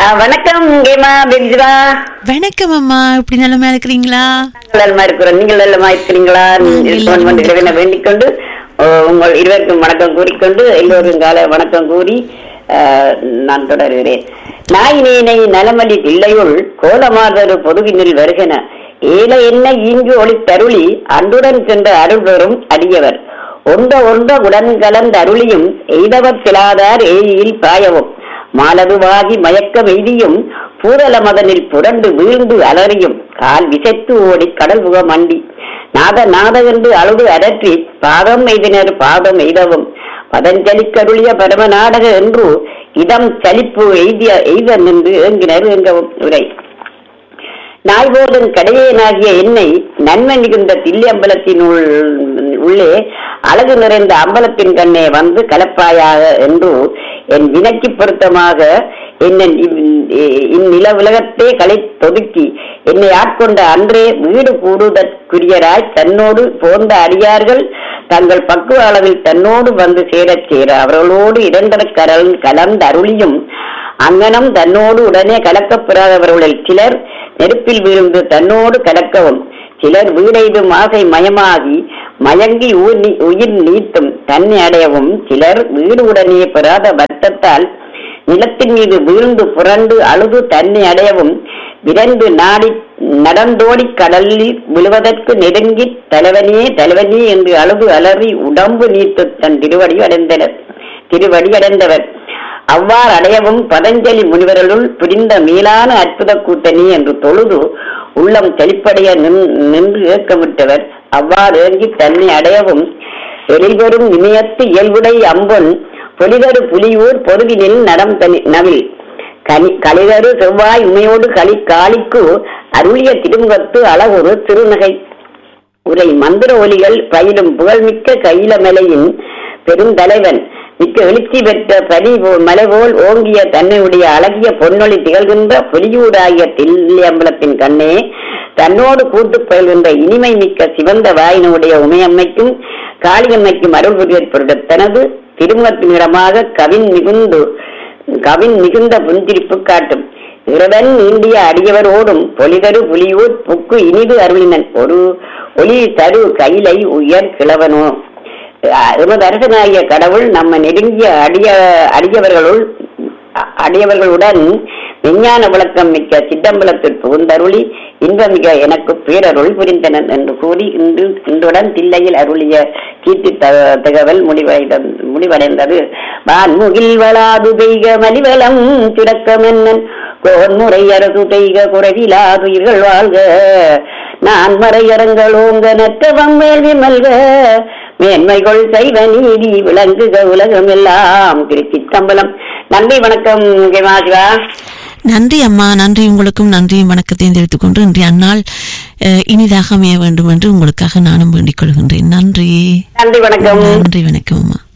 வணக்கம் கேமா பெரிஜா வணக்கம் அம்மா இப்படி நிலைமையா இருக்கிறீங்களா நாங்கள் நலமா இருக்கிறோம் நீங்கள் நலமா இருக்கிறீங்களா நாங்கள் எல்லாரும் இருக்கணும் இறைவனை வேண்டிக் கொண்டு அஹ், உங்கள் இருவருக்கும் வணக்கம் கூறிக்கொண்டு எல்லோரும் கால வணக்கம் கூறி அஹ், நான் தொடர்கிறேன் நாயினேனை நலமலி பிள்ளையுள் கோலமாதரு பொதுவினில் வருகன ஏல என்ன ஈங்கு ஒளி தருளி அன்றுடன் சென்ற அருள் பெறும் அடியவர் ஒன்ற ஒன்ற உடன் கலந்த அருளியும் எய்தவர் சிலாதார் ஏயில் பாயவும் மாலதுவாகி மயக்க மெய்தியும் பூதல மதனில் புரண்டு வீழ்ந்து அலறியும் கால் விசைத்து ஓடி கடல் புக மண்டி நாத நாத என்று அழுது அரற்றி பாதம் எய்தினர் பாதம் எய்தவும் பதஞ்சலிக்கருளிய பரம நாடக என்று இதம் சலிப்பு எய்திய எய்த நின்று ஏங்கினர் எங்கவும் உரை நாய்போதன் கடையேனாகிய என்னை நன்மை மிகுந்த தில்லி அம்பலத்தின் உள்- உள்ளே அழகு நிறைந்த அம்பலத்தின் கண்ணே வந்து கலப்பாயாக என்று என் வினைக்கு பொருத்தமாக என்னை இந்நில உலகத்தே களை தொதுக்கி என்னை ஆட்கொண்ட அன்றே வீடு கூடுதற்குரியராய் தன்னோடு போந்த அடியார்கள் தங்கள் பக்குவ அளவில் தன்னோடு வந்து சேரச் சேர அவர்களோடு இரண்டர கலந் கலந்த அருளியும் அங்கனம் தன்னோடு உடனே கலக்கப் பெறாதவர்களில் சிலர் நெருப்பில் விழுந்து தன்னோடு கலக்கவும் சிலர் வீடெய்தும் ஆசை மயமாகி மயங்கி ஊர் நீ- உயிர் நீத்தும் தன்னை அடையவும் சிலர் வீடு உடனே பெறாத வருத்தத்தால் நிலத்தின் மீது வீழ்ந்து புரண்டு அழுது தன்னை அடையவும் விரைந்து நாடி நடந்தோடி கடலில் விழுவதற்கு நெருங்கி தலைவனே தலைவனே என்று அழுது அலறி உடம்பு நீத்து தன் திருவடி அடைந்தனர் திருவடி அடைந்தவர் அவ்வாறு அடையவும் பதஞ்சலி முனிவர்களுள் புரிந்த மேலான அற்புத கூட்டணி என்று தொழுது உள்ளம் செழிப்படைய நின்- நின்று ஏக்கமிட்டவர் அவ்வாறு ஏங்கி தன்னை அடையவும் எழில்வரும் இமயத்து இயல்புடை அம்பொன் பொலிதரு புலியூர் பொருவினில் நடம் தனி நவில் கனி கலிதரு செவ்வாய் உமையோடு களி காளிக்கு அருளிய திருமுகத்து அழகொரு திருநகை உரை மந்திர ஒலிகள் பயிலும் புகழ்மிக்க கைலமலையின் பெருந்தலைவன் மிக்க எழுச்சி பெற்ற பனி போ- மலை போல் ஓங்கிய தன்னையுடைய அழகிய பொன்னொழி திகழ்கின்ற பொலியூராகிய தில்லியம்பலத்தின் கண்ணே தன்னோடு கூட்டு பயில்கின்ற இனிமை மிக்க சிவந்த வாயினுடைய உமையம்மைக்கும் காளியம்மைக்கும் அருள் புரியற்பொருட தனது திருமுகத்தின் இடமாக கவின் மிகுந்து கவின் மிகுந்த புன்சிரிப்பு காட்டும் இறைவன் நீண்டிய அடியவரோடும் பொலிதரு புலியூர் புக்கு இனிது அருளினன் ஒரு ஒளி தரு கைலை உயர் கிழவனோ அஹ் எமது அரசனாகிய கடவுள் நம்ம நெருங்கிய அடிய அடியவர்களுள் அ- அடியவர்களுடன் விஞ்ஞான விளக்கம் மிக்க சித்தம்பலத்தில் புகுந்தருளி இன்பமிக எனக்கு பேரருள் புரிந்தனர் என்று கூறி இன்று இன்றுடன் தில்லையில் அருளிய கீர்த்தி த- தகவல் முடிவடைந்த முடிவடைந்தது வான்முகில் வளாது பெய்க மலிவலம் திறக்க மன்னன் கோன்முறை அரசு பெய்க குறைவிலாதுயிர்கள் வாழ்க நான் மறையரங்களோங்க நற்றவம் வேள்வி மல்க மேன்மைகள் செய்வ நீதி விளங்குக உலகம் எல்லாம் திருச்சி தம்பலம் நன்றி வணக்கம் கேமாஜிவா நன்றி அம்மா நன்றி உங்களுக்கும் நன்றியும் வணக்கத்தையும் தெரிவித்துக் கொண்டு இன்றைய அந்நாள் அஹ், இனிதாக அமைய வேண்டும் என்று உங்களுக்காக நானும் வேண்டிக் கொள்கின்றேன் நன்றி நன்றி வணக்கம் நன்றி வணக்கம் அம்மா